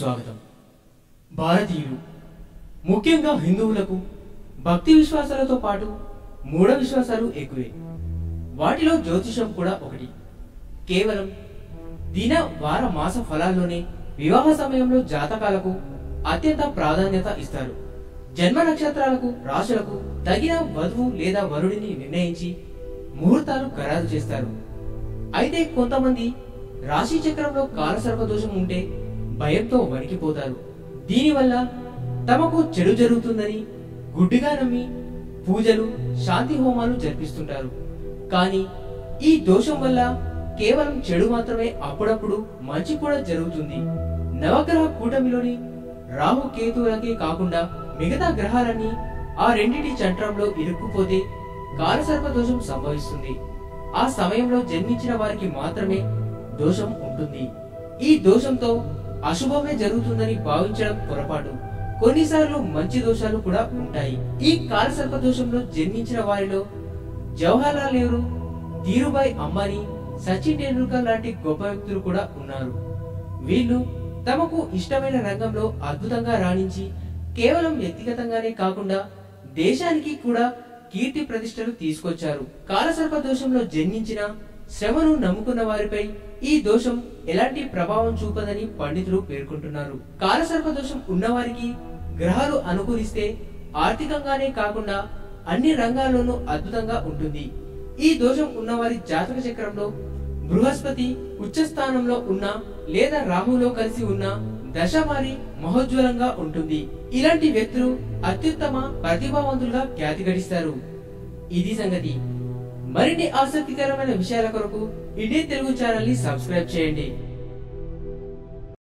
స్వాగతం భారతీయులు ముఖ్యంగా హిందువులకు భక్తి విశ్వాసాలతో పాటు మూఢ విశ్వాసాలు ఎక్కువే వాటిలో జ్యోతిషం కూడా ఒకటి కేవలం దిన వార మాస ఫలాల్లోనే వివాహ సమయంలో జాతకాలకు అత్యంత ప్రాధాన్యత ఇస్తారు జన్మ నక్షత్రాలకు రాశులకు తగిన వధువు లేదా వరుడిని నిర్ణయించి ముహూర్తాలు ఖరారు చేస్తారు అయితే కొంతమంది రాశి చక్రంలో కాలసర్ప దోషం ఉంటే భయంతో వణికిపోతారు దీనివల్ల తమకు చెడు జరుగుతుందని గుడ్డిగా నమ్మి పూజలు శాంతి హోమాలు జరిపిస్తుంటారు కానీ ఈ దోషం వల్ల కేవలం చెడు మాత్రమే అప్పుడప్పుడు మంచి కూడా జరుగుతుంది నవగ్రహ కూటమిలోని రాహు కేతువులకే కాకుండా మిగతా గ్రహాలన్నీ ఆ రెండిటి చట్రంలో ఇరుక్కుపోతే కాలసర్ప దోషం సంభవిస్తుంది ఆ సమయంలో జన్మించిన వారికి మాత్రమే దోషం ఉంటుంది ఈ దోషంతో అశుభమే జరుగుతుందని భావించడం పొరపాటు కొన్నిసార్లు మంచి దోషాలు కూడా ఉంటాయి ఈ కాలసర్ప దోషంలో జన్మించిన వారిలో జవహర్లాల్ నెహ్రూ ధీరుభాయ్ అంబానీ సచిన్ టెండూల్కర్ లాంటి గొప్ప వ్యక్తులు కూడా ఉన్నారు వీళ్ళు తమకు ఇష్టమైన రంగంలో అద్భుతంగా రాణించి కేవలం వ్యక్తిగతంగానే కాకుండా దేశానికి కూడా కీర్తి ప్రతిష్టలు తీసుకొచ్చారు కాలసర్ప దోషంలో జన్మించిన శ్రమను నమ్ముకున్న వారిపై ఈ దోషం ఎలాంటి ప్రభావం చూపదని పండితులు పేర్కొంటున్నారు కాలసర్ప దోషం ఉన్నవారికి గ్రహాలు అనుకూలిస్తే ఆర్థికంగానే కాకుండా అన్ని రంగాల్లోనూ అద్భుతంగా ఉంటుంది ఈ దోషం ఉన్నవారి జాతక చక్రంలో బృహస్పతి ఉచ్చ స్థానంలో ఉన్నా లేదా రాహులో కలిసి ఉన్నా దశ మారి మహోజ్వలంగా ఉంటుంది ఇలాంటి వ్యక్తులు అత్యుత్తమ ప్రతిభావంతులుగా ఖ్యాతి గడిస్తారు ఇది సంగతి మరిన్ని ఆసక్తికరమైన విషయాల కొరకు ఇండియన్ తెలుగు ఛానల్ ని సబ్స్క్రైబ్ చేయండి